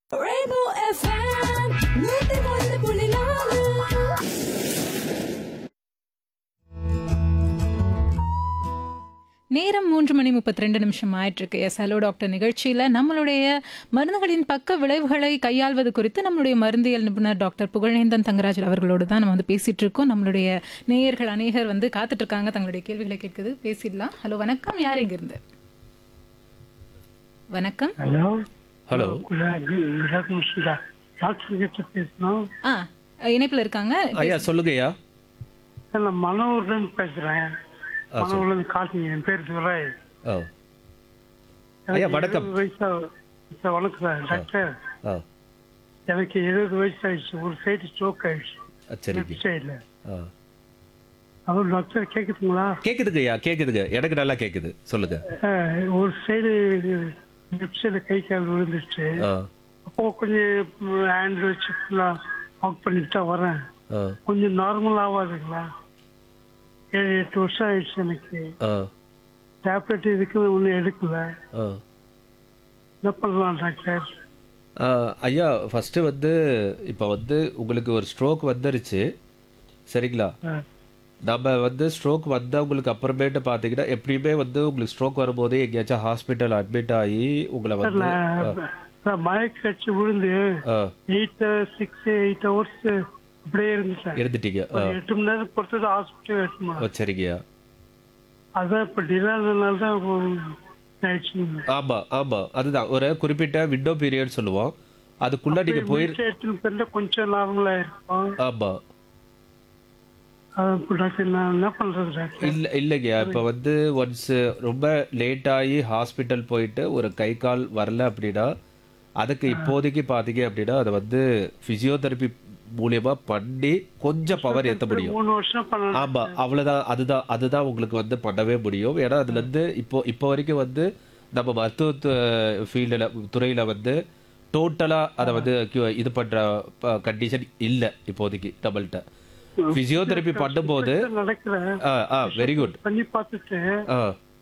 Rainbow FM, நூத்தி ஒன்று புள்ளி நாலு நேரம் மூன்று மணி முப்பத்தி ரெண்டு நிமிஷம் ஆயிட்டிருக்கு எஸ் ஹலோ டாக்டர் நிகழ்ச்சியில் நம்மளுடைய மருந்துகளின் பக்க விளைவுகளை கையாள்வது குறித்து நம்மளுடைய மருந்தியல் நிபுணர் டாக்டர் புகழேந்தன் தங்கராஜ் அவர்களோடு தான் நம்ம வந்து பேசிட்டு இருக்கோம் நம்மளுடைய நேயர்கள் அநேகர் வந்து காத்துட்டு இருக்காங்க தங்களுடைய கேள்விகளை கேட்குது பேசிடலாம் ஹலோ வணக்கம் யார் இங்கிருந்து வணக்கம் ஹலோ ஹலோ குட் டாக்டர் கிட்ட பேசணும் ஆ இணைப்பில் இருக்காங்க ஐயா சொல்லுங்கய்யா சார் நான் மனோர்லேருந்து பேசுறேன் மனோர்லேருந்து காட்டுங்க என் பேர் துரை ஆ எனக்கு ஐயா, வணக்கம். எழுபது வயசா சார் வணக்கம் சார் டாக்டர் ஆ எனக்கு எழுபது வயசு ஆயிடுச்சு ஒரு சைடு ஸ்ட்ரோக் ஆயிடுச்சு ஆ, சரிங்க லெஃப்ட் சைடில் ஆ அவர் டாக்டர் கேட்குதுங்களா கேக்குதுங்கய்யா கேக்குதுங்க எனக்கு நல்லா கேக்குது சொல்லுங்க அஹ், ஒரு சைடு லெஃப்ட் சைடு கை கால் விழுந்துருச்சு ஆ அப்போ கொஞ்சம் ஹேண்ட் வச்சு ஃபுல்லாக அவுட் பண்ணிட்டு தான் வரேன் ஆ கொஞ்சம் நார்மல் ஆகாதுங்களா ஏழு எட்டு வருஷம் ஆயிடுச்சு எனக்கு ஆ டேப்லெட் இதுக்கு ஒன்றும் எடுக்கல ஆ என்ன பண்ணலாம் டாக்டர் ஆ, ஐயா ஃபர்ஸ்ட் வந்து இப்போ வந்து உங்களுக்கு ஒரு ஸ்ட்ரோக் வந்துருச்சு சரிங்களா ஆ. நம்ம வந்து ஸ்ட்ரோக் வந்தவங்களுக்கு அப்புறமேட்டு பார்த்தீங்கன்னா எப்படியுமே வந்து உங்களுக்கு ஸ்ட்ரோக் வரும்போது எங்கேயாச்சும் ஹாஸ்பிட்டல் அட்மிட் ஆகி உங்களை சார் வந்து நான் நான் மயக்க அடிச்சு விழுந்து ஆ, எயிட் சிக்ஸ் எயிட் ஹவர்ஸ் அப்படியே இருந்துட்டேன் இருந்துட்டீங்க ஆ, ஒரு எட்டு மணி நேரம் பொறுத்தது ஹாஸ்பிட்டல் எடுத்துமா ஓ, சரிங்கய்யா அதான் இப்போ டிலாதனால தான் ஆயிடுச்சுங்க ஆமா ஆமா அதுதான் ஒரு குறிப்பிட்ட விண்டோ பீரியட் சொல்லுவோம் அதுக்குள்ள நீங்க போயிரு எடுத்துன்னு போயிருந்தா கொஞ்சம் நார்மலாக இருக்கும் ஆமா அதான் இப்போ டாக்டர் நான் என்ன பண்ணுறது டாக்டர் இல்ல இல்லைங்கய்யா இப்போ வந்து ஒன்ஸ் ரொம்ப லேட் ஆகி ஹாஸ்பிட்டல் போயிட்டு ஒரு கை கால் வரல அப்படின்னா அதுக்கு இப்போதைக்கு பார்த்தீங்க அப்படின்னா அதை வந்து ஃபிசியோதெரப்பி மூலியமா பண்ணி கொஞ்சம் பவர் ஏற்ற முடியும் மூணு வருஷம் பண்ணணும் ஆமா அவ்வளவுதான் அதுதான் அதுதான் உங்களுக்கு வந்து பண்ணவே முடியும் ஏன்னா அதுல இருந்து இப்போ இப்போ வரைக்கும் வந்து நம்ம மருத்துவ ஃபீல்டில் துறையில வந்து டோட்டலா அதை வந்து cure- இது பண்ற கண்டிஷன் இல்ல இப்போதைக்கு நம்மள்ட்ட பிசியோதெரப்பி பண்ணும்போது நடக்கிறேன் ஆ ஆ வெரி குட் பண்ணி பார்த்துட்டு ஆ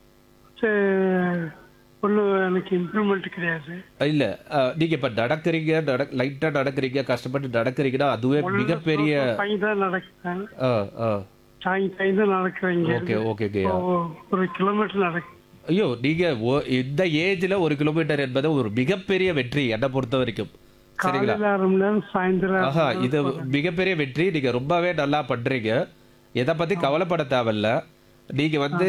ஒன்றும் எனக்கு இம்ப்ரூவ்மெண்ட் கிடையாது இல்ல ஆ, நீங்க இப்ப நடக்கிறீங்க நட லைட்டா நடக்கிறீங்க கஷ்டப்பட்டு நடக்கிறீங்கன்னா அதுவே மிகப்பெரிய சாய் தான் நடக்கிறேன் ஆ ஆ சாய் சாய் தான் நடக்கிறேன் இங்க ஓகே இருந்து. ஓகேங்கய்யா இப்போ ஒரு கிலோமீட்டர் நடக்கு ஐயோ நீங்க ஒ- இந்த ஏஜ்ல ஒரு கிலோமீட்டர் என்பது ஒரு மிகப்பெரிய வெற்றி என்னை பொறுத்த வரைக்கும் சரிங்களா காலையில அரை மணி நேரம் சாயந்தரம் ஆஹா இது மிகப்பெரிய வெற்றி நீங்க ரொம்பவே நல்லா பண்றீங்க எதை பத்தி கவலைப்பட தேவையில்ல நீங்க வந்து